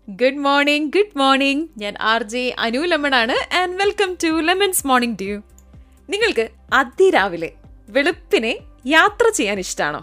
good morning good morning ഞാൻ R J Anu ലെമണാണ് and welcome to lemon's morning dew നിങ്ങൾക്ക് അതിരാവിലെ വെളുപ്പിനെ യാത്ര ചെയ്യാൻ ഇഷ്ടമാണോ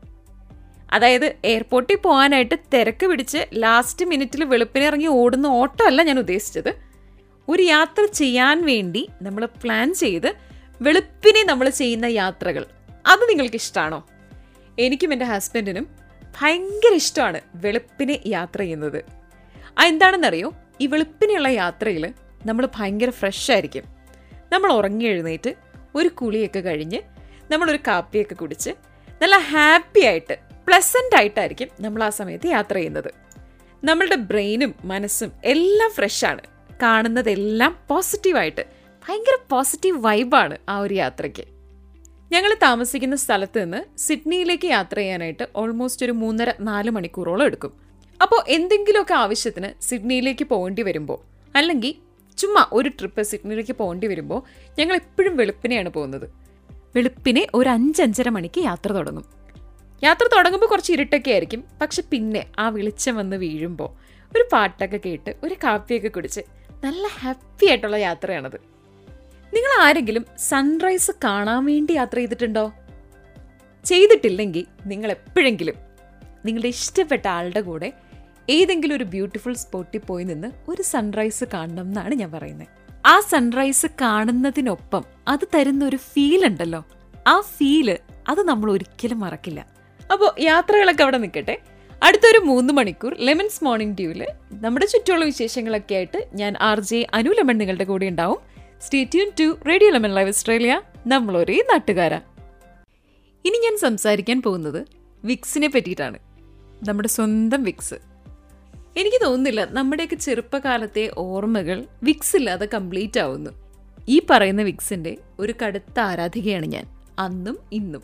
അതായത് എയർപോർട്ടിൽ പോകാനായിട്ട് തിരക്ക് പിടിച്ച് ലാസ്റ്റ് മിനിറ്റിൽ വെളുപ്പിനെ ഇറങ്ങി ഓടുന്ന ഓട്ടമല്ല ഞാൻ ഉദ്ദേശിച്ചത് ഒരു യാത്ര ചെയ്യാൻ വേണ്ടി നമ്മൾ പ്ലാൻ ചെയ്ത് വെളുപ്പിനെ നമ്മൾ ചെയ്യുന്ന യാത്രകൾ അത് നിങ്ങൾക്ക് ഇഷ്ടമാണോ എനിക്കും എൻ്റെ ഹസ്ബൻഡിനും ഭയങ്കര ഇഷ്ടമാണ് വെളുപ്പിനെ യാത്ര ചെയ്യുന്നത് ആ എന്താണെന്നറിയോ ഈ വെളുപ്പിനെയുള്ള യാത്രയിൽ നമ്മൾ ഭയങ്കര ഫ്രഷ് ആയിരിക്കും നമ്മൾ ഉറങ്ങി എഴുന്നേറ്റ് ഒരു കുളിയൊക്കെ കഴിഞ്ഞ് നമ്മളൊരു കാപ്പിയൊക്കെ കുടിച്ച് നല്ല ഹാപ്പി ആയിട്ട് പ്ലസൻ്റ് ആയിട്ടായിരിക്കും നമ്മൾ ആ സമയത്ത് യാത്ര ചെയ്യുന്നത് നമ്മളുടെ ബ്രെയിനും മനസ്സും എല്ലാം ഫ്രഷാണ് കാണുന്നതെല്ലാം പോസിറ്റീവായിട്ട് ഭയങ്കര പോസിറ്റീവ് വൈബാണ് ആ ഒരു യാത്രയ്ക്ക് ഞങ്ങൾ താമസിക്കുന്ന സ്ഥലത്ത് നിന്ന് സിഡ്നിയിലേക്ക് യാത്ര ചെയ്യാനായിട്ട് ഓൾമോസ്റ്റ് ഒരു മൂന്നര നാല് മണിക്കൂറോളം എടുക്കും അപ്പോൾ എന്തെങ്കിലുമൊക്കെ ആവശ്യത്തിന് സിഡ്നിയിലേക്ക് പോകേണ്ടി വരുമ്പോൾ അല്ലെങ്കിൽ ചുമ്മാ ഒരു ട്രിപ്പ് സിഡ്നിയിലേക്ക് പോകേണ്ടി വരുമ്പോൾ ഞങ്ങൾ എപ്പോഴും വെളുപ്പിനെയാണ് പോകുന്നത് വെളുപ്പിനെ ഒരു അഞ്ചഞ്ചര മണിക്ക് യാത്ര തുടങ്ങും യാത്ര തുടങ്ങുമ്പോൾ കുറച്ച് ഇരുട്ടൊക്കെ ആയിരിക്കും പക്ഷെ പിന്നെ ആ വെളിച്ചം വന്ന് വീഴുമ്പോൾ ഒരു പാട്ടൊക്കെ കേട്ട് ഒരു കാപ്പിയൊക്കെ കുടിച്ച് നല്ല ഹാപ്പി ആയിട്ടുള്ള യാത്രയാണത് നിങ്ങൾ ആരെങ്കിലും സൺറൈസ് കാണാൻ വേണ്ടി യാത്ര ചെയ്തിട്ടുണ്ടോ ചെയ്തിട്ടില്ലെങ്കിൽ നിങ്ങൾ എപ്പോഴെങ്കിലും നിങ്ങളുടെ ഇഷ്ടപ്പെട്ട ആളുടെ കൂടെ ഏതെങ്കിലും ഒരു ബ്യൂട്ടിഫുൾ സ്പോട്ടിൽ പോയി നിന്ന് ഒരു സൺറൈസ് കാണണം എന്നാണ് ഞാൻ പറയുന്നത് ആ സൺറൈസ് കാണുന്നതിനൊപ്പം അത് തരുന്ന ഒരു ഫീൽ ഉണ്ടല്ലോ ആ ഫീല് അത് നമ്മൾ ഒരിക്കലും മറക്കില്ല അപ്പോൾ യാത്രകളൊക്കെ അവിടെ നിൽക്കട്ടെ അടുത്തൊരു മൂന്ന് മണിക്കൂർ ലെമൺസ് മോർണിംഗ് ഡ്യൂവിൽ നമ്മുടെ ചുറ്റുമുള്ള വിശേഷങ്ങളൊക്കെ ആയിട്ട് ഞാൻ ആർ ജെ അനു ലെമൺ നിങ്ങളുടെ കൂടെ ഉണ്ടാവും stay tune to radio lemon live Australia നമ്മളൊരേ നാട്ടുകാരാ ഇനി ഞാൻ സംസാരിക്കാൻ പോകുന്നത് വിക്സിനെ പറ്റിയിട്ടാണ് നമ്മുടെ സ്വന്തം വിക്സ് എനിക്ക് തോന്നുന്നില്ല നമ്മുടെയൊക്കെ ചെറുപ്പകാലത്തെ ഓർമ്മകൾ വിക്സ് ഇല്ലാതെ കംപ്ലീറ്റ് ആവുന്നു ഈ പറയുന്ന വിക്സിന്റെ ഒരു കടുത്ത ആരാധികയാണ് ഞാൻ അന്നും ഇന്നും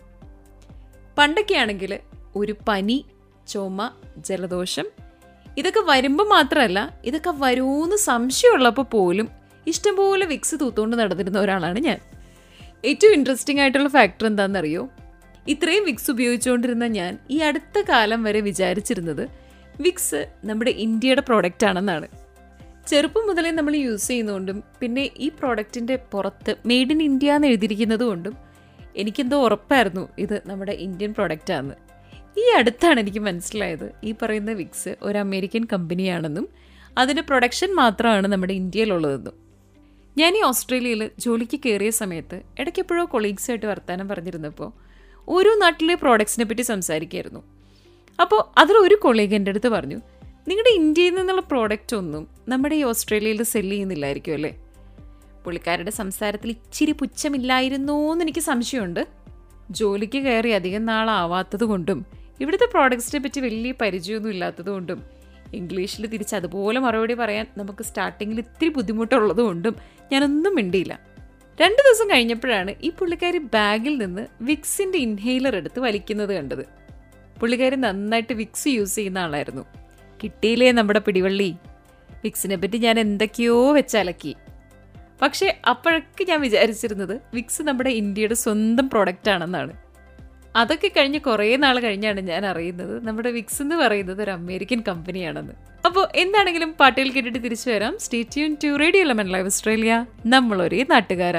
പണ്ടൊക്കെ ആണെങ്കിൽ ഒരു പനി ചുമ ജലദോഷം ഇതൊക്കെ വരുമ്പോൾ മാത്രമല്ല ഇതൊക്കെ വരുമെന്ന് സംശയമുള്ളപ്പോൾ പോലും ഇഷ്ടംപോലെ വിക്സ് തൂത്തുകൊണ്ട് നടന്നിരുന്ന ഒരാളാണ് ഞാൻ ഏറ്റവും ഇൻട്രസ്റ്റിംഗ് ആയിട്ടുള്ള ഫാക്ടർ എന്താണെന്നറിയോ ഇത്രയും വിക്സ് ഉപയോഗിച്ചുകൊണ്ടിരുന്ന ഞാൻ ഈ അടുത്ത കാലം വരെ വിചാരിച്ചിരുന്നത് വിക്സ് നമ്മുടെ ഇന്ത്യയുടെ പ്രോഡക്റ്റ് ആണെന്നാണ് ചെറുപ്പം മുതലേ നമ്മൾ യൂസ് ചെയ്യുന്നതുകൊണ്ടും പിന്നെ ഈ പ്രോഡക്റ്റിൻ്റെ പുറത്ത് മെയ്ഡ് ഇൻ ഇന്ത്യ എന്ന് എഴുതിയിരിക്കുന്നത് കൊണ്ടും എനിക്കെന്തോ ഉറപ്പായിരുന്നു ഇത് നമ്മുടെ ഇന്ത്യൻ പ്രോഡക്റ്റാണെന്ന് ഈ അടുത്താണ് എനിക്ക് മനസ്സിലായത് ഈ പറയുന്ന വിക്സ് ഒരു അമേരിക്കൻ കമ്പനിയാണെന്നും അതിൻ്റെ പ്രൊഡക്ഷൻ മാത്രമാണ് നമ്മുടെ ഇന്ത്യയിലുള്ളതെന്നും ഞാൻ ഈ ഓസ്ട്രേലിയയിൽ ജോലിക്ക് കയറിയ സമയത്ത് ഇടയ്ക്കെപ്പോഴോ കൊളീഗ്സായിട്ട് വർത്തമാനം പറഞ്ഞിരുന്നപ്പോൾ ഓരോ നാട്ടിലെ പ്രോഡക്ട്സിനെ പറ്റി സംസാരിക്കായിരുന്നു അപ്പോൾ അതിലൊരു കൊളീഗ് എൻ്റെ അടുത്ത് പറഞ്ഞു നിങ്ങളുടെ ഇന്ത്യയിൽ നിന്നുള്ള പ്രോഡക്റ്റ് ഒന്നും നമ്മുടെ ഈ ഓസ്ട്രേലിയയിൽ സെല് ചെയ്യുന്നില്ലായിരിക്കും അല്ലേ പുള്ളിക്കാരുടെ സംസാരത്തിൽ ഇച്ചിരി പുച്ഛമില്ലായിരുന്നോ എന്ന് എനിക്ക് സംശയമുണ്ട് ജോലിക്ക് കയറി അധികം നാളാവാത്തത് കൊണ്ടും ഇവിടുത്തെ പ്രോഡക്ട്സിനെ പറ്റി വലിയ പരിചയമൊന്നും ഇല്ലാത്തത് കൊണ്ടും ഇംഗ്ലീഷിൽ തിരിച്ച് അതുപോലെ മറുപടി പറയാൻ നമുക്ക് സ്റ്റാർട്ടിങ്ങിൽ ഇത്തിരി ബുദ്ധിമുട്ടുള്ളത് കൊണ്ടും ഞാനൊന്നും മിണ്ടിയില്ല രണ്ട് ദിവസം കഴിഞ്ഞപ്പോഴാണ് ഈ പുള്ളിക്കാരി ബാഗിൽ നിന്ന് വിക്സിൻ്റെ ഇൻഹെയിലർ എടുത്ത് വലിക്കുന്നത് കണ്ടത് പുള്ളിക്കാരി നന്നായിട്ട് വിക്സ് യൂസ് ചെയ്യുന്ന ആളായിരുന്നു കിട്ടിയില്ലേ നമ്മുടെ പിടിവള്ളി വിക്സിനെ പറ്റി ഞാൻ എന്തൊക്കെയോ വെച്ചലക്കി പക്ഷേ അപ്പോഴൊക്കെ ഞാൻ വിചാരിച്ചിരുന്നത് വിക്സ് നമ്മുടെ ഇന്ത്യയുടെ സ്വന്തം പ്രോഡക്റ്റ് ആണെന്നാണ് അതൊക്കെ കഴിഞ്ഞ് കുറേ നാൾ കഴിഞ്ഞാണ് ഞാൻ അറിയുന്നത് നമ്മുടെ വിക്സ് എന്ന് പറയുന്നത് ഒരു അമേരിക്കൻ കമ്പനിയാണെന്ന് അപ്പോൾ എന്താണെങ്കിലും പാട്ടുകൾ കേട്ടിട്ട് തിരിച്ചു വരാം stay tune to radio lemon live Australia നമ്മളൊരേ നാട്ടുകാരാ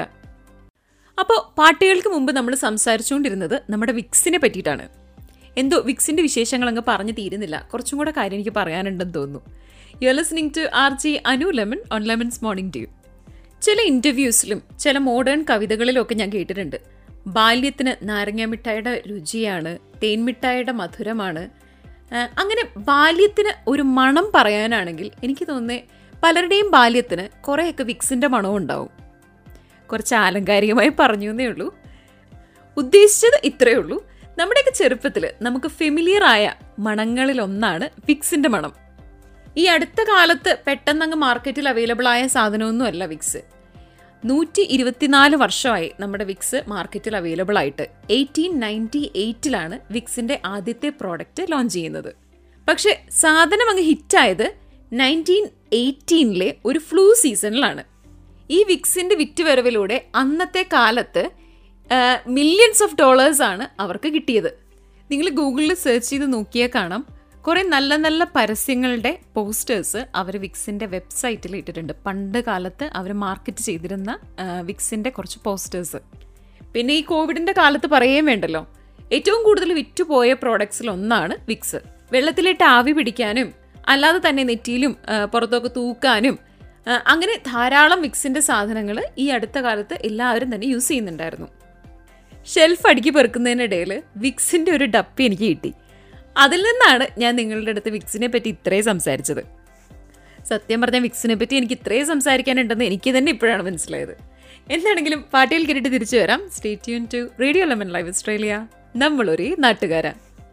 അപ്പോൾ പാട്ടുകൾക്ക് മുമ്പ് നമ്മൾ സംസാരിച്ചുകൊണ്ടിരുന്നത് നമ്മുടെ വിക്സിനെ പറ്റിയിട്ടാണ് എന്തോ വിക്സിന്റെ വിശേഷങ്ങൾ അങ്ങ് പറഞ്ഞു തീരുന്നില്ല കുറച്ചും കൂടെ കാര്യം എനിക്ക് പറയാനുണ്ടെന്ന് തോന്നുന്നു you are listening to R J Anu lemon on lemon's morning dew ചില ഇൻ്റർവ്യൂസിലും ചില മോഡേൺ കവിതകളിലും ഒക്കെ ഞാൻ കേട്ടിട്ടുണ്ട് ബാല്യത്തിന് നാരങ്ങാമിഠായിയുടെ രുചിയാണ് തേൻമിഠായിയുടെ മധുരമാണ് ആ, അങ്ങനെ ബാല്യത്തിന് ഒരു മണം പറയാനാണെങ്കിൽ എനിക്ക് തോന്നുന്നത് പലരുടെയും ബാല്യത്തിന് കുറേയൊക്കെ വിക്സിൻ്റെ മണവും ഉണ്ടാവും കുറച്ച് ആലങ്കാരികമായി പറഞ്ഞു എന്നേ ഉള്ളൂ ഉദ്ദേശിച്ചത് ഇത്രയേ ഉള്ളൂ നമ്മുടെയൊക്കെ ചെറുപ്പത്തിൽ നമുക്ക് ഫെമിലിയർ ആയ മണങ്ങളിലൊന്നാണ് വിക്സിൻ്റെ മണം ഈ അടുത്ത കാലത്ത് പെട്ടെന്ന് അങ്ങ് മാർക്കറ്റിൽ അവൈലബിൾ ആയ സാധനമൊന്നുമല്ല വിക്സ് നൂറ്റി ഇരുപത്തിനാല് വർഷമായി നമ്മുടെ വിക്സ് മാർക്കറ്റിൽ അവൈലബിൾ ആയിട്ട് എയ്റ്റീൻ നയൻറ്റി എയ്റ്റിലാണ് വിക്സിന്റെ ആദ്യത്തെ പ്രോഡക്റ്റ് ലോഞ്ച് ചെയ്യുന്നത് പക്ഷെ സാധനം അങ്ങ് ഹിറ്റായത് നയൻറ്റീൻ എയ്റ്റീനിലെ ഒരു ഫ്ലൂ സീസണിലാണ് ഈ വിക്സിന്റെ വിറ്റുവരവിലൂടെ അന്നത്തെ കാലത്ത് മില്യൺസ് ഓഫ് ഡോളേഴ്സ് ആണ് അവർക്ക് കിട്ടിയത് നിങ്ങൾ ഗൂഗിളിൽ സെർച്ച് ചെയ്ത് നോക്കിയാൽ കാണാം കുറേ നല്ല നല്ല പരസ്യങ്ങളുടെ പോസ്റ്റേഴ്സ് അവർ വിക്സിൻ്റെ വെബ്സൈറ്റിൽ ഇട്ടിട്ടുണ്ട് പണ്ട് കാലത്ത് അവർ മാർക്കറ്റ് ചെയ്തിരുന്ന ആ, വിക്സിൻ്റെ കുറച്ച് പോസ്റ്റേഴ്സ് പിന്നെ ഈ കോവിഡിൻ്റെ കാലത്ത് പറയുകയും വേണ്ടല്ലോ ഏറ്റവും കൂടുതൽ വിറ്റുപോയ പ്രോഡക്ട്സിൽ ഒന്നാണ് വിക്സ് വെള്ളത്തിലിട്ട് ആവി പിടിക്കാനും അല്ലാതെ തന്നെ നെറ്റിയിലും ആ, പുറത്തൊക്കെ തൂക്കാനും ആ, അങ്ങനെ ധാരാളം വിക്സിൻ്റെ സാധനങ്ങൾ ഈ അടുത്ത കാലത്ത് എല്ലാവരും തന്നെ യൂസ് ചെയ്യുന്നുണ്ടായിരുന്നു ഷെൽഫ് അടുക്കി പെറുക്കുന്നതിനിടയിൽ വിക്സിൻ്റെ ഒരു ഡപ്പി എനിക്ക് കിട്ടി അതിൽ നിന്നാണ് ഞാൻ നിങ്ങളുടെ അടുത്ത് വിക്സിനെ പറ്റി ഇത്രയും സംസാരിച്ചത് സത്യം പറഞ്ഞ വിക്സിനെ പറ്റി എനിക്ക് ഇത്രയും സംസാരിക്കാനുണ്ടെന്ന് എനിക്ക് തന്നെ ഇപ്പോഴാണ് മനസ്സിലായത് എന്താണെങ്കിലും പാട്ടിയിൽ കേട്ടിട്ട് തിരിച്ചു വരാം stay tune to radio lemon live Australia നമ്മളൊരു നാട്ടുകാരാ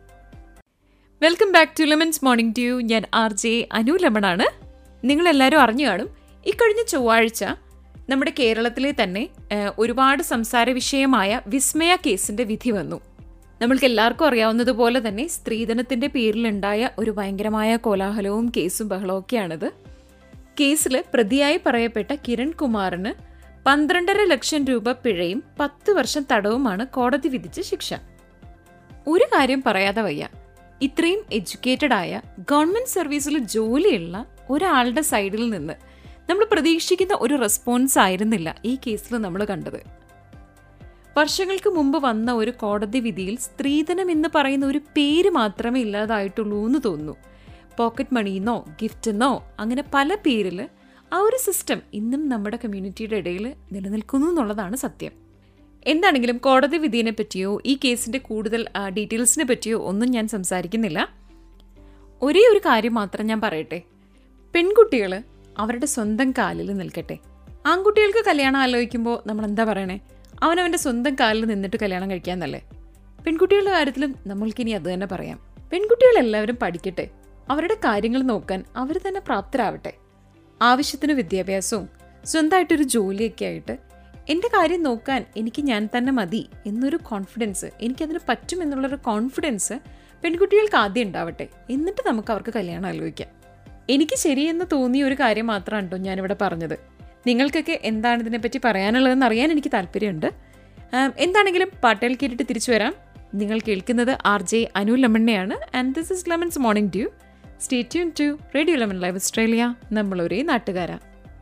welcome back to lemon's morning dew ഞാൻ ആർ ജെ അനു ലെമണാണ് നിങ്ങളെല്ലാവരും അറിഞ്ഞു കാണും ഇക്കഴിഞ്ഞ ചൊവ്വാഴ്ച നമ്മുടെ കേരളത്തിലെ തന്നെ ആ, ഒരുപാട് സംസാര വിഷയമായ വിസ്മയ കേസിന്റെ വിധി വന്നു നമ്മൾക്ക് എല്ലാവർക്കും അറിയാവുന്നതുപോലെ തന്നെ സ്ത്രീധനത്തിന്റെ പേരിലുണ്ടായ ഒരു ഭയങ്കരമായ കോലാഹലവും കേസും ബഹളവും ഒക്കെയാണിത് കേസിൽ പ്രതിയായി പറയപ്പെട്ട കിരൺ കുമാറിന് പന്ത്രണ്ടര ലക്ഷം രൂപ പിഴയും പത്ത് വർഷം തടവുമാണ് കോടതി വിധിച്ച ശിക്ഷ ഒരു കാര്യം പറയാതെ വയ്യ ഇത്രയും എഡ്യൂക്കേറ്റഡ് ആയ ഗവൺമെന്റ് സർവീസിൽ ജോലിയുള്ള ഒരാളുടെ സൈഡിൽ നിന്ന് നമ്മൾ പ്രതീക്ഷിക്കുന്ന ഒരു റെസ്പോൺസ് ആയിരുന്നില്ല ഈ കേസിൽ നമ്മൾ കണ്ടത് വർഷങ്ങൾക്ക് മുമ്പ് വന്ന ഒരു കോടതി വിധിയിൽ സ്ത്രീധനം എന്ന് പറയുന്ന ഒരു പേര് മാത്രമേ ഇല്ലാതായിട്ടുള്ളൂ എന്ന് തോന്നുന്നു പോക്കറ്റ് മണിന്നോ ഗിഫ്റ്റെന്നോ അങ്ങനെ പല പേരിൽ ആ ഒരു സിസ്റ്റം ഇന്നും നമ്മുടെ കമ്മ്യൂണിറ്റിയുടെ ഇടയിൽ നിലനിൽക്കുന്നു എന്നുള്ളതാണ് സത്യം എന്താണെങ്കിലും കോടതി വിധിയെ പറ്റിയോ ഈ കേസിന്റെ കൂടുതൽ ഡീറ്റെയിൽസിനെ പറ്റിയോ ഒന്നും ഞാൻ സംസാരിക്കുന്നില്ല ഒരേ ഒരു കാര്യം മാത്രം ഞാൻ പറയട്ടെ പെൺകുട്ടികൾ അവരുടെ സ്വന്തം കാലിൽ നിൽക്കട്ടെ ആൺകുട്ടികൾക്ക് കല്യാണം ആലോചിക്കുമ്പോൾ നമ്മൾ എന്താ പറയണേ അവനവൻ്റെ സ്വന്തം കാലിൽ നിന്നിട്ട് കല്യാണം കഴിക്കാന്നല്ലേ പെൺകുട്ടികളുടെ കാര്യത്തിലും നമ്മൾക്കിനി അത് തന്നെ പറയാം പെൺകുട്ടികളെല്ലാവരും പഠിക്കട്ടെ അവരുടെ കാര്യങ്ങൾ നോക്കാൻ അവർ തന്നെ പ്രാപ്തരാവട്ടെ ആവശ്യത്തിന് വിദ്യാഭ്യാസവും സ്വന്തമായിട്ടൊരു ജോലിയൊക്കെ ആയിട്ട് എൻ്റെ കാര്യം നോക്കാൻ എനിക്ക് ഞാൻ തന്നെ മതി എന്നൊരു കോൺഫിഡൻസ് എനിക്കതിന് പറ്റും എന്നുള്ളൊരു കോൺഫിഡൻസ് പെൺകുട്ടികൾക്ക് ആദ്യം ഉണ്ടാവട്ടെ എന്നിട്ട് നമുക്ക് അവർക്ക് കല്യാണം ആലോചിക്കാം എനിക്ക് ശരിയെന്ന് തോന്നിയ ഒരു കാര്യം മാത്രമാണ് കേട്ടോ ഞാനിവിടെ പറഞ്ഞത് നിങ്ങൾക്കൊക്കെ എന്താണ് ഇതിനെപ്പറ്റി പറയാനുള്ളതെന്ന് അറിയാൻ എനിക്ക് താല്പര്യമുണ്ട് ആം, എന്താണെങ്കിലും പാട്ടേൽ കേട്ടിട്ട് തിരിച്ചു വരാം നിങ്ങൾ കേൾക്കുന്നത് ആർ ജെ അനു ലെമണ്ണയാണ് and this is lemon's morning dew stay tune to radio lemon live Australia നമ്മളൊരേ നാട്ടുകാരാ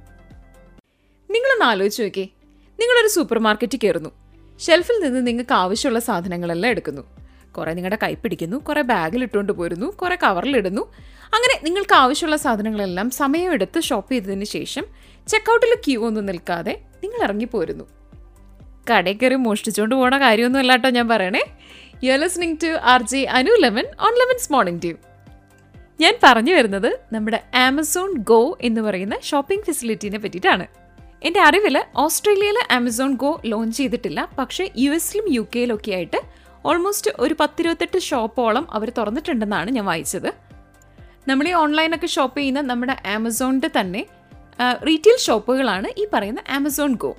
നിങ്ങളൊന്ന് ആലോചിച്ച് നോക്കേ നിങ്ങളൊരു സൂപ്പർ മാർക്കറ്റിൽ കയറുന്നു ഷെൽഫിൽ നിന്ന് നിങ്ങൾക്ക് ആവശ്യമുള്ള സാധനങ്ങളെല്ലാം എടുക്കുന്നു കുറേ നിങ്ങളുടെ കൈ പിടിക്കുന്നു കുറേ ബാഗിൽ ഇട്ടുകൊണ്ട് പോരുന്നു കുറേ കവറിലിടുന്നു അങ്ങനെ നിങ്ങൾക്ക് ആവശ്യമുള്ള സാധനങ്ങളെല്ലാം സമയമെടുത്ത് ഷോപ്പ് ചെയ്തതിന് ശേഷം ചെക്കൗട്ടിൽ ക്യൂ ഒന്നും നിൽക്കാതെ നിങ്ങൾ ഇറങ്ങിപ്പോരുന്നു കടയിൽ കയറി മോഷ്ടിച്ചുകൊണ്ട് പോണ കാര്യമൊന്നും അല്ല കേട്ടോ ഞാൻ പറയണേ you are listening to R J Anu lemon on lemon's morning dew ഞാൻ പറഞ്ഞു വരുന്നത് നമ്മുടെ ആമസോൺ ഗോ എന്ന് പറയുന്ന ഷോപ്പിംഗ് ഫെസിലിറ്റീനെ പറ്റിയിട്ടാണ് എൻ്റെ അറിവിൽ ഓസ്ട്രേലിയയിൽ ആമസോൺ ഗോ ലോഞ്ച് ചെയ്തിട്ടില്ല പക്ഷേ യു എസിലും യു കെയിലും ഒക്കെ ആയിട്ട് ഓൾമോസ്റ്റ് ഒരു പത്തിരുപത്തെട്ട് ഷോപ്പോളം അവർ തുറന്നിട്ടുണ്ടെന്നാണ് ഞാൻ വായിച്ചത് നമ്മൾ ഈ ഓൺലൈനൊക്കെ ഷോപ്പ് ചെയ്യുന്ന നമ്മുടെ ആമസോണിൻ്റെ തന്നെ റീറ്റെയിൽ ഷോപ്പുകളാണ് ഈ പറയുന്ന ആമസോൺ ഗോ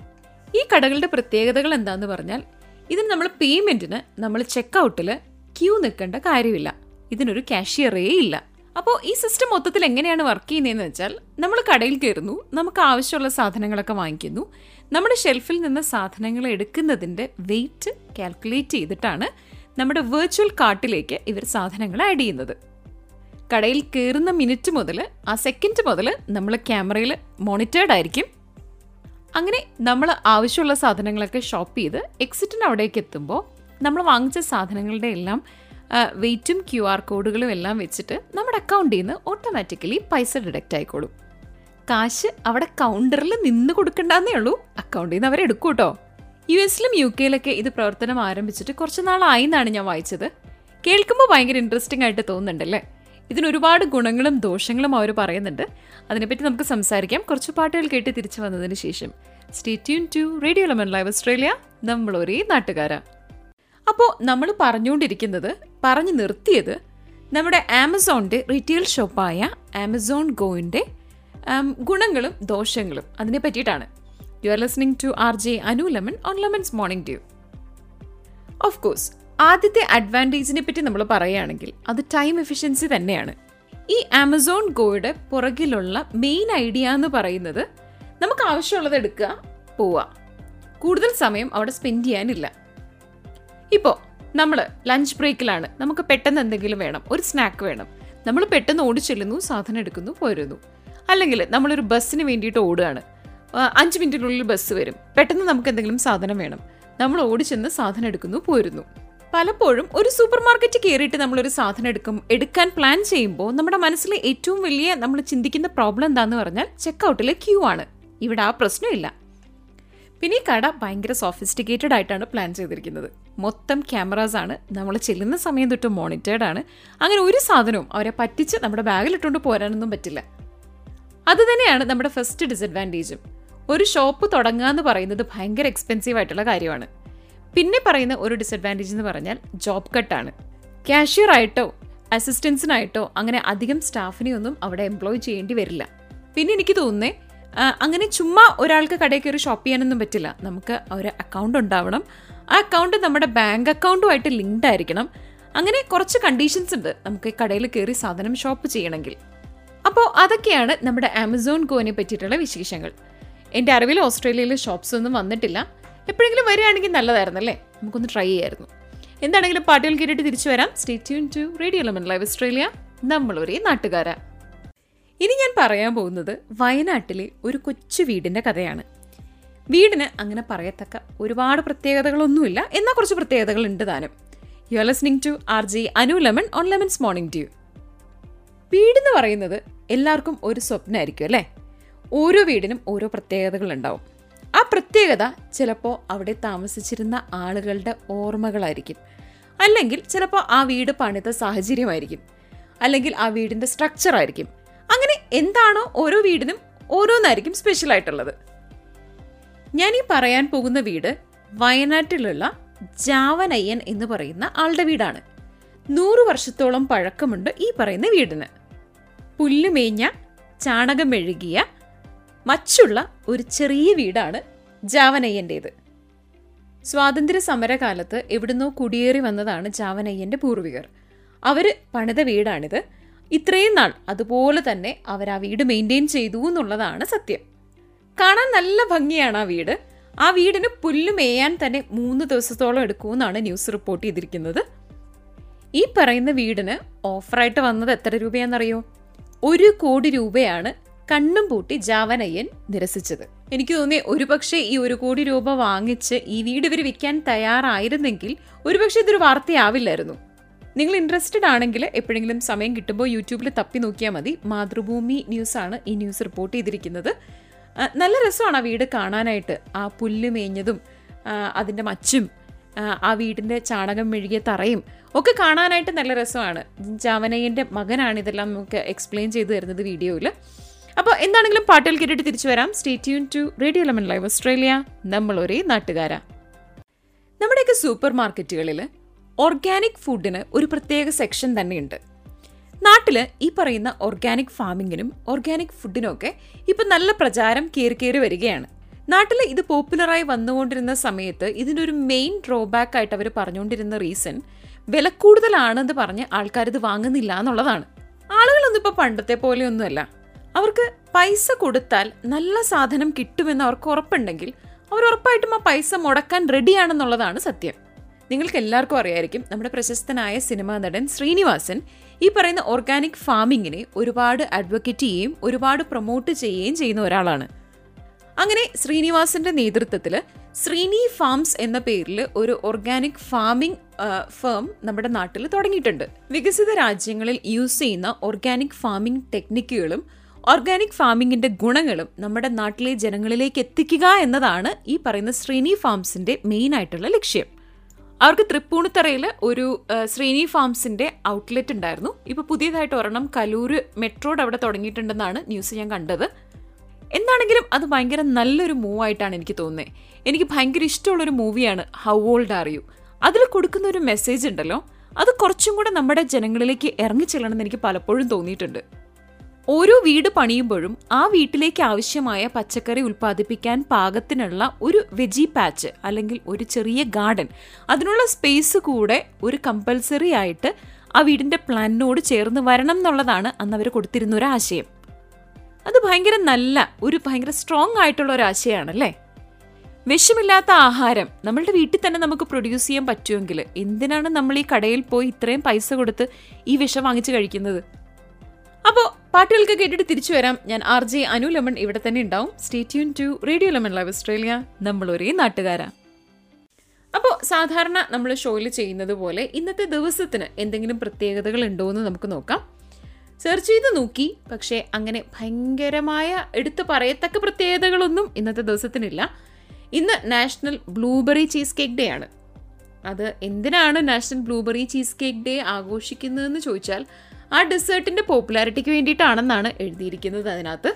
ഈ കടകളുടെ പ്രത്യേകതകൾ എന്താന്ന് പറഞ്ഞാൽ ഇതിന് നമ്മൾ പേയ്മെന്റിന് നമ്മൾ ചെക്കൗട്ടിൽ ക്യൂ നിൽക്കേണ്ട കാര്യമില്ല ഇതിനൊരു കാഷ്യറേ ഇല്ല അപ്പോൾ ഈ സിസ്റ്റം മൊത്തത്തിൽ എങ്ങനെയാണ് വർക്ക് ചെയ്യുന്നതെന്ന് വെച്ചാൽ നമ്മൾ കടയിൽ കയറുന്നു നമുക്ക് ആവശ്യമുള്ള സാധനങ്ങളൊക്കെ വാങ്ങിക്കുന്നു നമ്മുടെ ഷെൽഫിൽ നിന്ന് സാധനങ്ങൾ എടുക്കുന്നതിൻ്റെ വെയിറ്റ് കാൽക്കുലേറ്റ് ചെയ്തിട്ടാണ് നമ്മുടെ വെർച്വൽ കാർട്ടിലേക്ക് ഇവർ സാധനങ്ങൾ ആഡ് ചെയ്യുന്നത് കടയിൽ കയറുന്ന മിനിറ്റ് മുതൽ ആ സെക്കൻഡ് മുതൽ നമ്മൾ ക്യാമറയിൽ മോണിറ്റേർഡ് ആയിരിക്കും അങ്ങനെ നമ്മൾ ആവശ്യമുള്ള സാധനങ്ങളൊക്കെ ഷോപ്പ് ചെയ്ത് എക്സിറ്റിന് അവിടേക്ക് എത്തുമ്പോൾ നമ്മൾ വാങ്ങിച്ച സാധനങ്ങളുടെ എല്ലാം വെയിറ്റും ക്യു ആർ കോഡുകളും എല്ലാം വെച്ചിട്ട് നമ്മുടെ അക്കൗണ്ടിൽ നിന്ന് ഓട്ടോമാറ്റിക്കലി പൈസ ഡിഡക്റ്റ് ആയിക്കോളും കാശ് അവിടെ കൗണ്ടറിൽ നിന്ന് കൊടുക്കണ്ടെന്നേ ഉള്ളൂ അക്കൗണ്ടിൽ നിന്ന് അവരെടുക്കും കേട്ടോ യു എസിലും യു കെയിലൊക്കെ ഇത് പ്രവർത്തനം ആരംഭിച്ചിട്ട് കുറച്ച് നാളായി എന്നാണ് ഞാൻ വായിച്ചത് കേൾക്കുമ്പോൾ ഭയങ്കര ഇൻട്രസ്റ്റിംഗ് ആയിട്ട് തോന്നുന്നുണ്ടല്ലേ ഇതിന് ഒരുപാട് ഗുണങ്ങളും ദോഷങ്ങളും അവർ പറയുന്നുണ്ട് അതിനെപ്പറ്റി നമുക്ക് സംസാരിക്കാം കുറച്ച് പാട്ടുകൾ കേട്ട് തിരിച്ചു വന്നതിന് ശേഷം stay tune to radio lemon live Australia നമ്മൾ ഒരേ നാട്ടുകാരാ അപ്പോൾ നമ്മൾ പറഞ്ഞുകൊണ്ടിരിക്കുന്നത് പറഞ്ഞു നിർത്തിയത് നമ്മുടെ ആമസോണിൻ്റെ റീറ്റെയിൽ ഷോപ്പായ ആമസോൺ ഗോയിൻ്റെ ഗുണങ്ങളും ദോഷങ്ങളും അതിനെ പറ്റിയിട്ടാണ് you are listening to R J Anu lemon on lemon's morning dew of course ആദ്യത്തെ അഡ്വാൻറ്റേജിനെ പറ്റി നമ്മൾ പറയുകയാണെങ്കിൽ അത് ടൈം എഫിഷ്യൻസി തന്നെയാണ് ഈ ആമസോൺ ഗോയുടെ പുറകിലുള്ള മെയിൻ ഐഡിയ എന്ന് പറയുന്നത് നമുക്ക് ആവശ്യമുള്ളത് എടുക്കുക പോവുക കൂടുതൽ സമയം അവിടെ സ്പെൻഡ് ചെയ്യാനില്ല ഇപ്പോൾ നമ്മൾ ലഞ്ച് ബ്രേക്കിലാണ് നമുക്ക് പെട്ടെന്ന് എന്തെങ്കിലും വേണം ഒരു സ്നാക്ക് വേണം നമ്മൾ പെട്ടെന്ന് ഓടി ചെല്ലുന്നു സാധനം എടുക്കുന്നു പോരുന്നു അല്ലെങ്കിൽ നമ്മളൊരു ബസ്സിന് വേണ്ടിയിട്ട് ഓടുകയാണ് ആ, അഞ്ച് മിനിറ്റിനുള്ളിൽ ബസ് വരും പെട്ടെന്ന് നമുക്ക് എന്തെങ്കിലും സാധനം വേണം നമ്മൾ ഓടി ചെന്ന് സാധനം എടുക്കുന്നു പോരുന്നു പലപ്പോഴും ഒരു സൂപ്പർ മാർക്കറ്റ് കയറിയിട്ട് നമ്മളൊരു സാധനം എടുക്കും എടുക്കാൻ പ്ലാൻ ചെയ്യുമ്പോൾ നമ്മുടെ മനസ്സിലെ ഏറ്റവും വലിയ നമ്മൾ ചിന്തിക്കുന്ന പ്രോബ്ലം എന്താന്ന് പറഞ്ഞാൽ ചെക്കൗട്ടിലെ ക്യൂ ആണ് ഇവിടെ ആ പ്രശ്നമില്ല പിന്നെ ഈ കട ഭയങ്കര സോഫിസ്റ്റിക്കേറ്റഡ് ആയിട്ടാണ് പ്ലാൻ ചെയ്തിരിക്കുന്നത് മൊത്തം ക്യാമറാസ് ആണ് നമ്മൾ ചെല്ലുന്ന സമയം തൊട്ട് മോണിറ്റേർഡ് ആണ് അങ്ങനെ ഒരു സാധനവും അവരെ പറ്റിച്ച് നമ്മുടെ ബാഗിലിട്ടുകൊണ്ട് പോരാനൊന്നും പറ്റില്ല അത് തന്നെയാണ് നമ്മുടെ ഫസ്റ്റ് ഡിസഡ്വാൻറ്റേജും ഒരു ഷോപ്പ് തുടങ്ങുക എന്ന് പറയുന്നത് ഭയങ്കര എക്സ്പെൻസീവ് ആയിട്ടുള്ള കാര്യമാണ് പിന്നെ പറയുന്ന ഒരു ഡിസഡ്വാൻറ്റേജ് എന്ന് പറഞ്ഞാൽ ജോബ് കട്ടാണ് കാഷ്യർ ആയിട്ടോ അസിസ്റ്റൻസിനായിട്ടോ അങ്ങനെ അധികം സ്റ്റാഫിനെ ഒന്നും അവിടെ എംപ്ലോയ് ചെയ്യേണ്ടി വരില്ല പിന്നെ എനിക്ക് തോന്നുന്നേ ആ, അങ്ങനെ ചുമ്മാ ഒരാൾക്ക് കടയിൽ കയറി ഷോപ്പ് ചെയ്യാനൊന്നും പറ്റില്ല നമുക്ക് ഒരു അക്കൗണ്ട് ഉണ്ടാവണം ആ അക്കൗണ്ട് നമ്മുടെ ബാങ്ക് അക്കൗണ്ടുമായിട്ട് ലിങ്ക്ഡ് ആയിരിക്കണം അങ്ങനെ കുറച്ച് കണ്ടീഷൻസ് ഉണ്ട് നമുക്ക് ഈ കടയിൽ കയറി സാധനം ഷോപ്പ് ചെയ്യണമെങ്കിൽ അപ്പോൾ അതൊക്കെയാണ് നമ്മുടെ ആമസോൺ ഗോനെ പറ്റിയിട്ടുള്ള വിശേഷങ്ങൾ എൻ്റെ അറിവിൽ ഓസ്ട്രേലിയയിൽ ഷോപ്സ് ഒന്നും വന്നിട്ടില്ല എപ്പോഴെങ്കിലും വരികയാണെങ്കിൽ നല്ലതായിരുന്നല്ലേ നമുക്കൊന്ന് ട്രൈ ചെയ്യായിരുന്നു എന്താണെങ്കിലും പാട്ടുകൾ കേട്ടിട്ട് തിരിച്ചു വരാം stay tune to radio lemon live Australia നമ്മളൊരേ നാട്ടുകാരാ ഇനി ഞാൻ പറയാൻ പോകുന്നത് വയനാട്ടിലെ ഒരു കൊച്ചു വീടിൻ്റെ കഥയാണ് വീടിന് അങ്ങനെ പറയത്തക്ക ഒരുപാട് പ്രത്യേകതകളൊന്നുമില്ല എന്നാൽ കുറച്ച് പ്രത്യേകതകൾ ഉണ്ട് താനും you are listening to R J Anu lemon on lemon's morning dew വീടെന്ന് പറയുന്നത് എല്ലാവർക്കും ഒരു സ്വപ്നമായിരിക്കും അല്ലേ ഓരോ വീടിനും ഓരോ പ്രത്യേകതകൾ ഉണ്ടാവും ആ പ്രത്യേകത ചിലപ്പോൾ അവിടെ താമസിച്ചിരുന്ന ആളുകളുടെ ഓർമ്മകളായിരിക്കും അല്ലെങ്കിൽ ചിലപ്പോൾ ആ വീട് പണിത സാഹചര്യമായിരിക്കും അല്ലെങ്കിൽ ആ വീടിൻ്റെ സ്ട്രക്ചർ ആയിരിക്കും അങ്ങനെ എന്താണോ ഓരോ വീടിനും ഓരോന്നായിരിക്കും സ്പെഷ്യൽ ആയിട്ടുള്ളത് ഞാൻ ഈ പറയാൻ പോകുന്ന വീട് വയനാട്ടിലുള്ള ജാവനയ്യൻ എന്ന് പറയുന്ന ആളുടെ വീടാണ് നൂറു വർഷത്തോളം പഴക്കമുണ്ട് ഈ പറയുന്ന വീടിന് പുല്ലുമേഞ്ഞ ചാണകം മെഴുകിയ മച്ചുള്ള ഒരു ചെറിയ വീടാണ് ജാവനയ്യൻ്റേത് സ്വാതന്ത്ര്യ സമരകാലത്ത് എവിടുന്നോ കുടിയേറി വന്നതാണ് ജാവനയ്യൻ്റെ പൂർവികർ അവർ പണിത വീടാണിത് ഇത്രയും നാൾ അതുപോലെ തന്നെ അവർ ആ വീട് മെയിൻറ്റെയിൻ ചെയ്തു എന്നുള്ളതാണ് സത്യം കാണാൻ നല്ല ഭംഗിയാണ് ആ വീട് ആ വീടിന് പുല്ല് മേയാൻ തന്നെ മൂന്ന് ദിവസത്തോളം എടുക്കുമെന്നാണ് ന്യൂസ് റിപ്പോർട്ട് ചെയ്തിരിക്കുന്നത് ഈ പറയുന്ന വീടിന് ഓഫറായിട്ട് വന്നത് എത്ര രൂപയാണെന്നറിയോ ഒരു കോടി രൂപയാണ് കണ്ണും പൂട്ടി ജാവനയ്യൻ നിരസിച്ചത് എനിക്ക് തോന്നി ഒരുപക്ഷെ ഈ ഒരു കോടി രൂപ വാങ്ങിച്ച് ഈ വീട് ഇവർ വിൽക്കാൻ തയ്യാറായിരുന്നെങ്കിൽ ഒരുപക്ഷെ ഇതൊരു വാർത്തയാവില്ലായിരുന്നു നിങ്ങൾ ഇൻട്രസ്റ്റഡ് ആണെങ്കിൽ എപ്പോഴെങ്കിലും സമയം കിട്ടുമ്പോൾ യൂട്യൂബിൽ തപ്പി നോക്കിയാൽ മതി മാതൃഭൂമി ന്യൂസാണ് ഈ ന്യൂസ് റിപ്പോർട്ട് ചെയ്തിരിക്കുന്നത് ആ, നല്ല രസമാണ് ആ വീട് കാണാനായിട്ട് ആ പുല്ല് മേഞ്ഞതും ആ, അതിൻ്റെ മച്ചും ആ, ആ വീടിൻ്റെ ചാണകം മെഴുകിയ തറയും ഒക്കെ കാണാനായിട്ട് നല്ല രസമാണ് ജാവനയ്യൻ്റെ മകനാണ് ഇതെല്ലാം നമുക്ക് എക്സ്പ്ലെയിൻ ചെയ്തു തരുന്നത് വീഡിയോയിൽ അപ്പോൾ എന്താണെങ്കിലും പാട്ടുകൾ കേട്ടിട്ട് തിരിച്ചു വരാം stay tune to radio lemon live Australia നമ്മൾ ഒരേ നാട്ടുകാരാ നമ്മുടെയൊക്കെ സൂപ്പർ മാർക്കറ്റുകളിൽ ഓർഗാനിക് ഫുഡിന് ഒരു പ്രത്യേക സെക്ഷൻ തന്നെയുണ്ട് നാട്ടിൽ ഈ പറയുന്ന ഓർഗാനിക് ഫാമിങ്ങിനും ഓർഗാനിക് ഫുഡിനും ഒക്കെ ഇപ്പം നല്ല പ്രചാരം കയറി കയറി വരികയാണ് നാട്ടിൽ ഇത് പോപ്പുലറായി വന്നുകൊണ്ടിരുന്ന സമയത്ത് ഇതിൻ്റെ ഒരു മെയിൻ ഡ്രോബാക്ക് ആയിട്ട് അവർ പറഞ്ഞുകൊണ്ടിരുന്ന റീസൺ വില കൂടുതലാണെന്ന് പറഞ്ഞ് ആൾക്കാർ ഇത് വാങ്ങുന്നില്ല എന്നുള്ളതാണ് ആളുകളൊന്നും ഇപ്പോൾ പണ്ടത്തെ പോലെയൊന്നുമല്ല അവർക്ക് പൈസ കൊടുത്താൽ നല്ല സാധനം കിട്ടുമെന്ന് അവർക്ക് ഉറപ്പുണ്ടെങ്കിൽ അവർ ഉറപ്പായിട്ടും ആ പൈസ മുടക്കാൻ റെഡിയാണെന്നുള്ളതാണ് സത്യം നിങ്ങൾക്ക് എല്ലാവർക്കും അറിയായിരിക്കും നമ്മുടെ പ്രശസ്തനായ സിനിമാ നടൻ ശ്രീനിവാസൻ ഈ പറയുന്ന ഓർഗാനിക് ഫാമിങ്ങിനെ ഒരുപാട് അഡ്വക്കേറ്റ് ചെയ്യുകയും ഒരുപാട് പ്രൊമോട്ട് ചെയ്യുകയും ചെയ്യുന്ന ഒരാളാണ് അങ്ങനെ ശ്രീനിവാസന്റെ നേതൃത്വത്തിൽ ശ്രീനി ഫാംസ് എന്ന പേരിൽ ഒരു ഓർഗാനിക് ഫാമിംഗ് ഫേം നമ്മുടെ നാട്ടിൽ തുടങ്ങിയിട്ടുണ്ട് വികസിത രാജ്യങ്ങളിൽ യൂസ് ചെയ്യുന്ന ഓർഗാനിക് ഫാമിംഗ് ടെക്നിക്കുകളും ഓർഗാനിക് ഫാമിങ്ങിന്റെ ഗുണങ്ങളും നമ്മുടെ നാട്ടിലെ ജനങ്ങളിലേക്ക് എത്തിക്കുക എന്നതാണ് ഈ പറയുന്ന ശ്രീനി ഫാംസിന്റെ മെയിൻ ആയിട്ടുള്ള ലക്ഷ്യം അവർക്ക് തൃപ്പൂണിത്തറയിൽ ഒരു ആ, ശ്രീനി ഫാംസിന്റെ ഔട്ട്ലെറ്റ് ഉണ്ടായിരുന്നു ഇപ്പൊ പുതിയതായിട്ട് ഒരെണ്ണം കലൂര് മെട്രോഡ് അവിടെ തുടങ്ങിയിട്ടുണ്ടെന്നാണ് ന്യൂസ് ഞാൻ കണ്ടത് എന്താണെങ്കിലും അത് ഭയങ്കര നല്ലൊരു മൂവ് ആയിട്ടാണ് എനിക്ക് തോന്നുന്നത് എനിക്ക് ഭയങ്കര ഇഷ്ടമുള്ളൊരു മൂവിയാണ് ഹൗ ഓൾഡ് ആർ യു അതിൽ കൊടുക്കുന്ന ഒരു മെസ്സേജ് ഉണ്ടല്ലോ അത് കുറച്ചും കൂടെ നമ്മുടെ ജനങ്ങളിലേക്ക് ഇറങ്ങിച്ചെല്ലണമെന്ന് എനിക്ക് പലപ്പോഴും തോന്നിയിട്ടുണ്ട് ഓരോ വീട് പണിയുമ്പോഴും ആ വീട്ടിലേക്ക് ആവശ്യമായ പച്ചക്കറി ഉൽപ്പാദിപ്പിക്കാൻ പാകത്തിനുള്ള ഒരു വെജി പാച്ച് അല്ലെങ്കിൽ ഒരു ചെറിയ ഗാർഡൻ അതിനുള്ള സ്പേസ് കൂടെ ഒരു കമ്പൽസറി ആയിട്ട് ആ വീടിന്റെ പ്ലാനിനോട് ചേർന്ന് വരണം എന്നുള്ളതാണ് അന്ന് അവർ കൊടുത്തിരുന്ന ഒരു ആശയം അത് ഭയങ്കര നല്ല ഒരു ഭയങ്കര സ്ട്രോങ് ആയിട്ടുള്ള ഒരു ആശയമാണല്ലേ വിഷമില്ലാത്ത ആഹാരം നമ്മളുടെ വീട്ടിൽ തന്നെ നമുക്ക് പ്രൊഡ്യൂസ് ചെയ്യാൻ പറ്റുമെങ്കിൽ എന്തിനാണ് നമ്മൾ ഈ കടയിൽ പോയി ഇത്രയും പൈസ കൊടുത്ത് ഈ വിഷം വാങ്ങിച്ച് കഴിക്കുന്നത് അപ്പോൾ പാട്ടുകൾക്ക് കേട്ടിട്ട് തിരിച്ചു വരാം ഞാൻ ആർ ജെ അനു ലെമൺ ഇവിടെ തന്നെ ഉണ്ടാവും stay tune to radio lemon live Australia നമ്മൾ ഒരേ നാട്ടുകാരാ അപ്പോൾ സാധാരണ നമ്മൾ ഷോയിൽ ചെയ്യുന്നത് പോലെ ഇന്നത്തെ ദിവസത്തിന് എന്തെങ്കിലും പ്രത്യേകതകൾ ഉണ്ടോ എന്ന് നമുക്ക് നോക്കാം സെർച്ച് ചെയ്ത് നോക്കി പക്ഷേ അങ്ങനെ ഭയങ്കരമായ എടുത്തു പറയത്തക്ക പ്രത്യേകതകളൊന്നും ഇന്നത്തെ ദിവസത്തിനില്ല ഇന്ന് national blueberry cheesecake day ആണ് അത് എന്തിനാണ് national blueberry cheesecake day ആഘോഷിക്കുന്നതെന്ന് ചോദിച്ചാൽ ആ ഡെസേർട്ടിൻ്റെ പോപ്പുലാരിറ്റിക്ക് വേണ്ടിയിട്ടാണെന്നാണ് എഴുതിയിരിക്കുന്നത് അതിനകത്ത്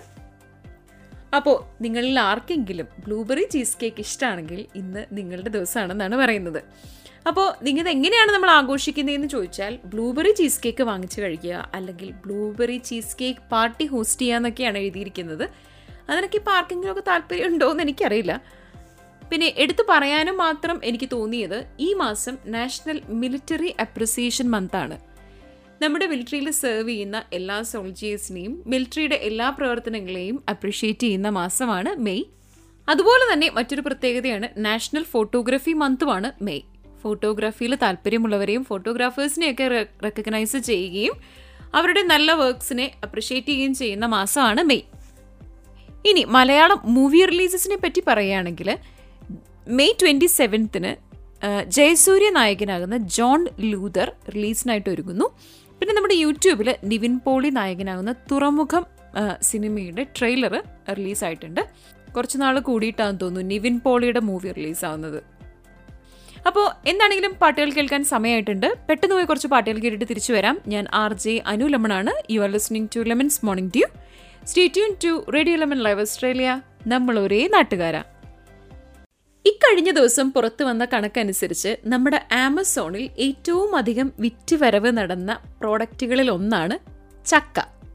അപ്പോൾ നിങ്ങളിൽ ആർക്കെങ്കിലും ബ്ലൂബെറി ചീസ് കേക്ക് ഇഷ്ടമാണെങ്കിൽ ഇന്ന് നിങ്ങളുടെ ദിവസമാണെന്നാണ് പറയുന്നത് അപ്പോൾ നിങ്ങൾ എങ്ങനെയാണ് നമ്മൾ ആഘോഷിക്കുന്നതെന്ന് ചോദിച്ചാൽ ബ്ലൂബെറി ചീസ് കേക്ക് വാങ്ങിച്ച് കഴിക്കുക അല്ലെങ്കിൽ blueberry cheesecake party host ചെയ്യുക എന്നൊക്കെയാണ് എഴുതിയിരിക്കുന്നത് അതിനൊക്കെ ഇപ്പോൾ ആർക്കെങ്കിലും ഒക്കെ താല്പര്യം ഉണ്ടോ എന്ന് എനിക്കറിയില്ല പിന്നെ എടുത്തു പറയാനും മാത്രം എനിക്ക് തോന്നിയത് ഈ മാസം നാഷണൽ മിലിറ്ററി അപ്രിസിയേഷൻ മന്താണ് നമ്മുടെ മിലിറ്ററിയിൽ സെർവ് ചെയ്യുന്ന എല്ലാ സോൾജിയേഴ്സിനെയും മിലിറ്ററിയുടെ എല്ലാ പ്രവർത്തനങ്ങളെയും അപ്രിഷ്യേറ്റ് ചെയ്യുന്ന മാസമാണ് മെയ് അതുപോലെ തന്നെ മറ്റൊരു പ്രത്യേകതയാണ് നാഷണൽ ഫോട്ടോഗ്രാഫി മന്തുമാണ് മെയ് ഫോട്ടോഗ്രാഫിയിൽ താല്പര്യമുള്ളവരെയും ഫോട്ടോഗ്രാഫേഴ്സിനെയൊക്കെ റെക്കഗ്നൈസ് ചെയ്യുകയും അവരുടെ നല്ല വർക്ക്സിനെ അപ്രിഷ്യേറ്റ് ചെയ്യുകയും ചെയ്യുന്ന മാസമാണ് മെയ് ഇനി മലയാളം മൂവി റിലീസസിനെ പറ്റി പറയുകയാണെങ്കിൽ മെയ് ട്വൻറ്റി സെവൻത്തിന് ജയസൂര്യ നായകനാകുന്ന ജോൺ ലൂതർ റിലീസിനായിട്ട് ഒരുങ്ങുന്നു പിന്നെ നമ്മുടെ യൂട്യൂബിൽ നിവിൻ പോളി നായകനാകുന്ന തുറമുഖം ആ, സിനിമയുടെ ട്രെയിലർ റിലീസായിട്ടുണ്ട് കുറച്ച് നാൾ കൂടിയിട്ടാണെന്ന് തോന്നുന്നു നിവിൻ പോളിയുടെ മൂവി റിലീസാവുന്നത് അപ്പോൾ എന്താണെങ്കിലും പാട്ടുകൾ കേൾക്കാൻ സമയമായിട്ടുണ്ട് പെട്ടെന്ന് പോയി കുറച്ച് പാട്ടുകൾ കേട്ടിട്ട് തിരിച്ചു വരാം ഞാൻ ആർ ജെ അനു ലെമണാണ് you are listening to lemon's morning dew stay tune to radio lemon live Australia നമ്മൾ ഒരേ നാട്ടുകാരാ ഇക്കഴിഞ്ഞ ദിവസം പുറത്തു വന്ന കണക്കനുസരിച്ച് നമ്മുടെ ആമസോണിൽ ഏറ്റവും അധികം വിറ്റുവരവ് നടന്ന പ്രോഡക്റ്റുകളിൽ ഒന്നാണ് ചക്ക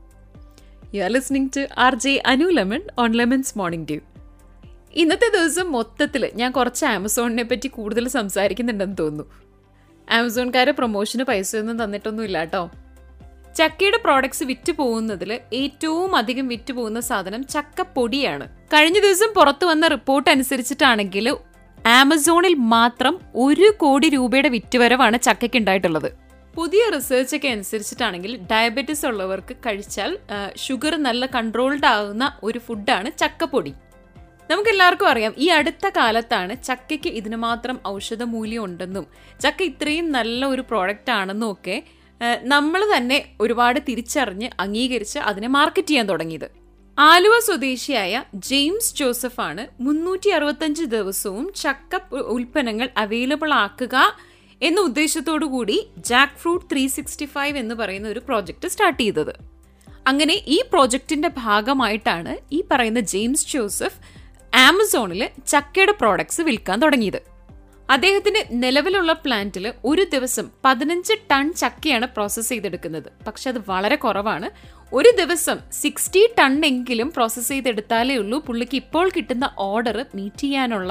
you are listening to R J Anu lemon on lemon's morning dew ഇന്നത്തെ ദിവസം മൊത്തത്തിൽ ഞാൻ കുറച്ച് ആമസോണിനെ പറ്റി കൂടുതൽ സംസാരിക്കുന്നുണ്ടെന്ന് തോന്നുന്നു ആമസോൺകാരെ പ്രൊമോഷന് പൈസയൊന്നും തന്നിട്ടൊന്നുമില്ല കേട്ടോ ചക്കയുടെ പ്രോഡക്ട്സ് വിറ്റ് പോകുന്നതിൽ ഏറ്റവും അധികം വിറ്റ് പോകുന്ന സാധനം ചക്കപ്പൊടിയാണ് കഴിഞ്ഞ ദിവസം പുറത്തു വന്ന റിപ്പോർട്ട് അനുസരിച്ചിട്ടാണെങ്കിൽ ആമസോണിൽ മാത്രം ഒരു കോടി രൂപയുടെ വിറ്റുവരവാണ് ചക്കയ്ക്ക് ഉണ്ടായിട്ടുള്ളത് പുതിയ റിസർച്ച് ഒക്കെ അനുസരിച്ചിട്ടാണെങ്കിൽ ഡയബറ്റിസ് ഉള്ളവർക്ക് കഴിച്ചാൽ ഷുഗർ നല്ല കൺട്രോൾഡ് ആകുന്ന ഒരു ഫുഡാണ് ചക്കപ്പൊടി നമുക്ക് എല്ലാവർക്കും അറിയാം ഈ അടുത്ത കാലത്താണ് ചക്കയ്ക്ക് ഇതിന് മാത്രം ഔഷധ മൂല്യം ഉണ്ടെന്നും ചക്ക ഇത്രയും നല്ല ഒരു പ്രോഡക്റ്റ് ആണെന്നും ഒക്കെ നമ്മൾ തന്നെ ഒരുപാട് തിരിച്ചറിഞ്ഞ് അംഗീകരിച്ച് അതിനെ മാർക്കറ്റ് ചെയ്യാൻ തുടങ്ങിയത് ആലുവ സ്വദേശിയായ ജെയിംസ് ജോസഫാണ് മുന്നൂറ്റി അറുപത്തഞ്ച് ദിവസവും ചക്ക പ- ഉൽപ്പന്നങ്ങൾ അവൈലബിൾ ആക്കുക എന്ന ഉദ്ദേശത്തോടു കൂടി jackfruit three sixty five എന്ന് പറയുന്ന ഒരു പ്രോജക്റ്റ് സ്റ്റാർട്ട് ചെയ്തത് അങ്ങനെ ഈ പ്രോജക്റ്റിന്റെ ഭാഗമായിട്ടാണ് ഈ പറയുന്ന ജെയിംസ് ജോസഫ് ആമസോണിൽ ചക്കയുടെ പ്രോഡക്ട്സ് വിൽക്കാൻ തുടങ്ങിയത് അദ്ദേഹത്തിന്റെ നിലവിലുള്ള പ്ലാന്റിൽ ഒരു ദിവസം പതിനഞ്ച് ടൺ ചക്കയാണ് പ്രോസസ്സ് ചെയ്തെടുക്കുന്നത് പക്ഷെ അത് വളരെ കുറവാണ് ഒരു ദിവസം സിക്സ്റ്റി ടൺ എങ്കിലും പ്രോസസ്സ് ചെയ്തെടുത്താലേ ഉള്ളൂ പുള്ളിക്ക് ഇപ്പോൾ കിട്ടുന്ന ഓർഡർ മീറ്റ് ചെയ്യാനുള്ള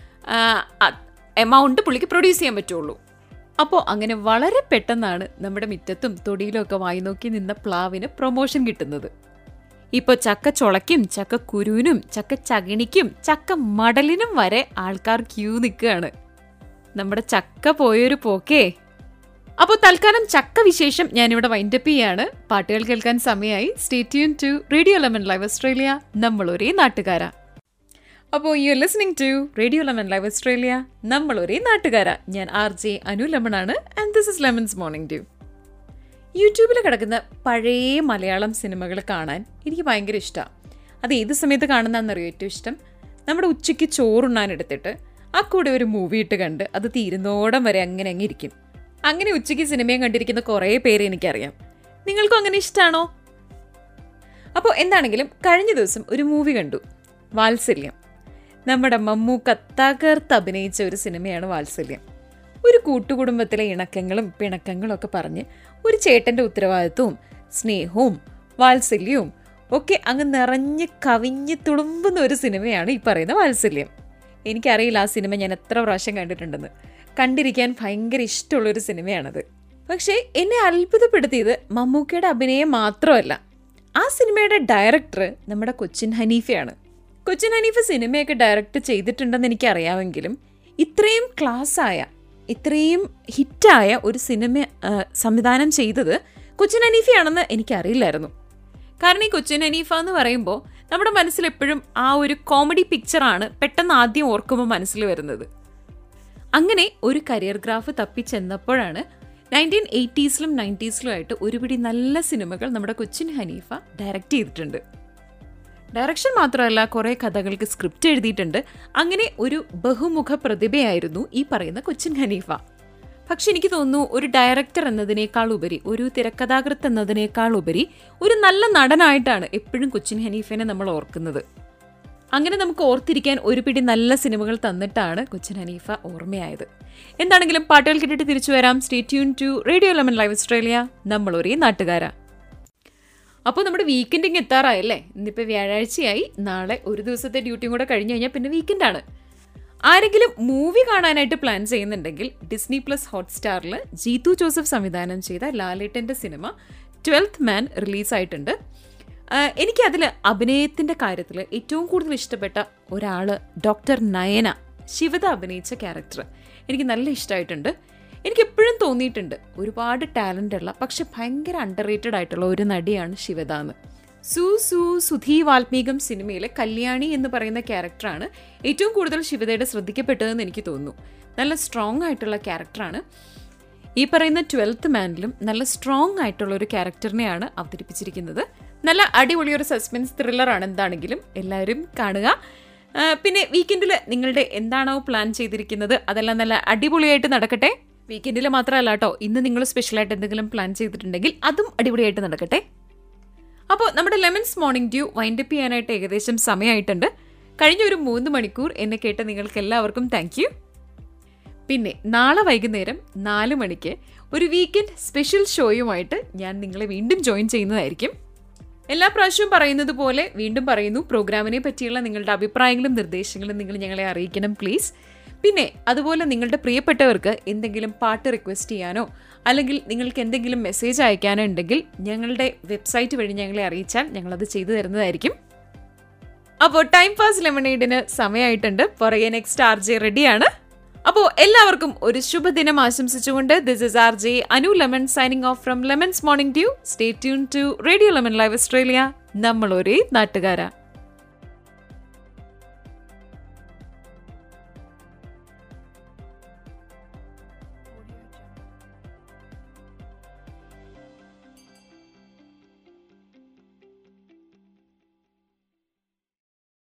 എമൗണ്ട് പുള്ളിക്ക് പ്രൊഡ്യൂസ് ചെയ്യാൻ പറ്റുള്ളൂ അപ്പോൾ അങ്ങനെ വളരെ പെട്ടെന്നാണ് നമ്മുടെ മുറ്റത്തും തൊടിയിലും ഒക്കെ വായി നോക്കി നിന്ന പ്ലാവിന് പ്രൊമോഷൻ കിട്ടുന്നത് ഇപ്പോൾ ചക്ക ചുളയ്ക്കും ചക്ക കുരുവിനും ചക്ക ചകിണിക്കും ചക്ക മടലിനും വരെ ആൾക്കാർ ക്യൂ നിൽക്കുകയാണ് നമ്മുടെ ചക്ക പോയൊരു പോക്കേ അപ്പോൾ തൽക്കാലം ചക്ക വിശേഷം ഞാനിവിടെ വൈൻഡപ്പ് ചെയ്യാണ് പാട്ടുകൾ കേൾക്കാൻ സമയമായി stay tune to radio lemon live Australia നമ്മൾ ഒരേ നാട്ടുകാരാ അപ്പോൾ you listening to radio lemon live Australia നമ്മൾ ഒരേ നാട്ടുകാരാ ഞാൻ ആർ ജെ അനു ലെമൺ ആണ് and this is lemon's morning dew യൂട്യൂബിൽ കിടക്കുന്ന പഴയ മലയാളം സിനിമകൾ കാണാൻ എനിക്ക് ഭയങ്കര ഇഷ്ടമാണ് അത് ഏത് സമയത്ത് കാണുന്നതെന്നറിയോ ഏറ്റവും ഇഷ്ടം നമ്മുടെ ഉച്ചയ്ക്ക് ചോറുണ്ണാൻ എടുത്തിട്ട് ആ കൂടെ ഒരു മൂവി ഇട്ട് കണ്ട് അത് തീരുന്നോടം വരെ അങ്ങനെ അങ്ങ് ഇരിക്കും അങ്ങനെ ഉച്ചയ്ക്ക് സിനിമയും കണ്ടിരിക്കുന്ന കുറേ പേര് എനിക്കറിയാം നിങ്ങൾക്കും അങ്ങനെ ഇഷ്ടമാണോ അപ്പോൾ എന്താണെങ്കിലും കഴിഞ്ഞ ദിവസം ഒരു മൂവി കണ്ടു വാത്സല്യം നമ്മുടെ മമ്മൂക്ക തകർത്ത് അഭിനയിച്ച ഒരു സിനിമയാണ് വാത്സല്യം ഒരു കൂട്ടുകുടുംബത്തിലെ ഇണക്കങ്ങളും പിണക്കങ്ങളും ഒക്കെ പറഞ്ഞ് ഒരു ചേട്ടൻ്റെ ഉത്തരവാദിത്വവും സ്നേഹവും വാത്സല്യവും ഒക്കെ അങ്ങ് നിറഞ്ഞ് കവിഞ്ഞ് തുളുമ്പുന്ന ഒരു സിനിമയാണ് ഈ പറയുന്ന വാത്സല്യം എനിക്കറിയില്ല ആ സിനിമ ഞാൻ എത്ര പ്രാവശ്യം കണ്ടിട്ടുണ്ടെന്ന് കണ്ടിരിക്കാൻ ഭയങ്കര ഇഷ്ടമുള്ളൊരു സിനിമയാണത് പക്ഷേ എന്നെ അത്ഭുതപ്പെടുത്തിയത് മമ്മൂക്കയുടെ അഭിനയം മാത്രമല്ല ആ സിനിമയുടെ ഡയറക്ടർ നമ്മുടെ കൊച്ചിൻ ഹനീഫയാണ് കൊച്ചിൻ ഹനീഫ് സിനിമയൊക്കെ ഡയറക്റ്റ് ചെയ്തിട്ടുണ്ടെന്ന് എനിക്കറിയാമെങ്കിലും ഇത്രയും ക്ലാസ്സായ ഇത്രയും ഹിറ്റായ ഒരു സിനിമ ആ, സംവിധാനം ചെയ്തത് കൊച്ചിൻ ഹനീഫയാണെന്ന് എനിക്കറിയില്ലായിരുന്നു കാരണം ഈ കൊച്ചിൻ ഹനീഫ എന്ന് പറയുമ്പോൾ നമ്മുടെ മനസ്സിൽ എപ്പോഴും ആ ഒരു കോമഡി പിക്ചറാണ് പെട്ടെന്ന് ആദ്യം ഓർക്കുമ്പോൾ മനസ്സിൽ വരുന്നത് അങ്ങനെ ഒരു കരിയർ ഗ്രാഫ് തപ്പിച്ചെന്നപ്പോഴാണ് നയൻറ്റീൻ എയ്റ്റീസിലും നയൻറ്റീസിലും ആയിട്ട് ഒരുപിടി നല്ല സിനിമകൾ നമ്മുടെ കൊച്ചിൻ ഹനീഫ ഡയറക്റ്റ് ചെയ്തിട്ടുണ്ട് ഡയറക്ഷൻ മാത്രമല്ല കുറേ കഥകൾക്ക് സ്ക്രിപ്റ്റ് എഴുതിയിട്ടുണ്ട് അങ്ങനെ ഒരു ബഹുമുഖ പ്രതിഭയായിരുന്നു ഈ പറയുന്ന കൊച്ചിൻ ഹനീഫ പക്ഷെ എനിക്ക് തോന്നുന്നു ഒരു ഡയറക്ടർ എന്നതിനേക്കാൾ ഉപരി ഒരു തിരക്കഥാകൃത്ത് എന്നതിനേക്കാൾ ഉപരി ഒരു നല്ല നടനായിട്ടാണ് എപ്പോഴും കൊച്ചിൻ ഹനീഫിനെ നമ്മൾ ഓർക്കുന്നത് അങ്ങനെ നമുക്ക് ഓർത്തിരിക്കാൻ ഒരു പിടി നല്ല സിനിമകൾ തന്നിട്ടാണ് കൊച്ചിൻ ഹനീഫ ഓർമ്മയായത് എന്താണെങ്കിലും പാട്ടുകൾ കേട്ടിട്ട് തിരിച്ചു വരാം stay tune to radio lemon live Australia നമ്മൾ ഒരേ നാട്ടുകാരാ അപ്പോൾ നമ്മുടെ വീക്കെൻഡിങ് എത്താറായല്ലേ ഇന്നിപ്പോൾ വ്യാഴാഴ്ചയായി നാളെ ഒരു ദിവസത്തെ ഡ്യൂട്ടിയും കൂടെ കഴിഞ്ഞ് കഴിഞ്ഞാൽ പിന്നെ വീക്കെൻഡാണ് ആരെങ്കിലും മൂവി കാണാനായിട്ട് പ്ലാൻ ചെയ്യുന്നുണ്ടെങ്കിൽ ഡിസ്നി പ്ലസ് ഹോട്ട്സ്റ്റാറിൽ ജീതു ജോസഫ് സംവിധാനം ചെയ്ത ലാലേട്ടൻ്റെ സിനിമ ട്വൽത്ത് മാൻ റിലീസായിട്ടുണ്ട് ആഹ് എനിക്കതിൽ അഭിനയത്തിൻ്റെ കാര്യത്തിൽ ഏറ്റവും കൂടുതൽ ഇഷ്ടപ്പെട്ട ഒരാൾ ഡോക്ടർ നയന ശിവത അഭിനയിച്ച ക്യാരക്ടർ എനിക്ക് നല്ല ഇഷ്ടമായിട്ടുണ്ട് എനിക്ക് എപ്പോഴും തോന്നിയിട്ടുണ്ട് ഒരുപാട് ടാലൻ്റ് ഉള്ള പക്ഷെ ഭയങ്കര അണ്ടർ റേറ്റഡ് ആയിട്ടുള്ള ഒരു നടിയാണ് ശിവത എന്ന് സു സു സുധി വാൽമീകം സിനിമയിലെ കല്യാണി എന്ന് പറയുന്ന ക്യാരക്ടറാണ് ഏറ്റവും കൂടുതൽ ശിവതയുടെ ശ്രദ്ധിക്കപ്പെട്ടതെന്ന് എനിക്ക് തോന്നുന്നു നല്ല സ്ട്രോങ് ആയിട്ടുള്ള ക്യാരക്ടറാണ് ഈ പറയുന്ന ട്വൽത്ത് മാനിലും നല്ല സ്ട്രോങ് ആയിട്ടുള്ള ഒരു ക്യാരക്ടറിനെയാണ് അവതരിപ്പിച്ചിരിക്കുന്നത് നല്ല അടിപൊളി ഒരു സസ്പെൻസ് ത്രില്ലറാണ് എന്താണെങ്കിലും എല്ലാവരും കാണുക ആ, പിന്നെ വീക്കെൻഡിൽ നിങ്ങളുടെ എന്താണോ പ്ലാൻ ചെയ്തിരിക്കുന്നത് അതെല്ലാം നല്ല അടിപൊളിയായിട്ട് നടക്കട്ടെ വീക്കെൻഡിൽ മാത്രമല്ല കേട്ടോ ഇന്ന് നിങ്ങൾ സ്പെഷ്യലായിട്ട് എന്തെങ്കിലും പ്ലാൻ ചെയ്തിട്ടുണ്ടെങ്കിൽ അതും അടിപൊളിയായിട്ട് നടക്കട്ടെ അപ്പോൾ നമ്മുടെ ലെമൺസ് മോർണിംഗ് ഡ്യൂ വൈൻഡപ്പ് ചെയ്യാനായിട്ട് ഏകദേശം സമയമായിട്ടുണ്ട് കഴിഞ്ഞ ഒരു മൂന്ന് മണിക്കൂർ എന്നെ കേട്ട നിങ്ങൾക്ക് എല്ലാവർക്കും താങ്ക് യു പിന്നെ നാളെ വൈകുന്നേരം നാല് മണിക്ക് ഒരു വീക്കെൻഡ് സ്പെഷ്യൽ ഷോയുമായിട്ട് ഞാൻ നിങ്ങളെ വീണ്ടും ജോയിൻ ചെയ്യുന്നതായിരിക്കും എല്ലാ പ്രാവശ്യവും പറയുന്നത് പോലെ വീണ്ടും പറയുന്നു പ്രോഗ്രാമിനെ പറ്റിയുള്ള നിങ്ങളുടെ അഭിപ്രായങ്ങളും നിർദ്ദേശങ്ങളും നിങ്ങൾ ഞങ്ങളെ അറിയിക്കണം പ്ലീസ് പിന്നെ അതുപോലെ നിങ്ങളുടെ പ്രിയപ്പെട്ടവർക്ക് എന്തെങ്കിലും പാട്ട് റിക്വസ്റ്റ് ചെയ്യാനോ അല്ലെങ്കിൽ നിങ്ങൾക്ക് എന്തെങ്കിലും മെസ്സേജ് അയക്കാനോ ഉണ്ടെങ്കിൽ ഞങ്ങളുടെ വെബ്സൈറ്റ് വഴി ഞങ്ങളെ അറിയിച്ചാൽ ഞങ്ങളത് ചെയ്തു തരുന്നതായിരിക്കും അപ്പോൾ ടൈം പാസ് ലെമണേഡിന് സമയമായിട്ടുണ്ട് പുറകെ നെക്സ്റ്റ് ആർ ജെ റെഡിയാണ് അപ്പോൾ എല്ലാവർക്കും ഒരു ശുഭദിനം ആശംസിച്ചുകൊണ്ട് this is R J Anu lemon signing off from lemon's morning dew stay tune to radio lemon live Australia നമ്മൾ ഒരേ നാട്ടുകാരാ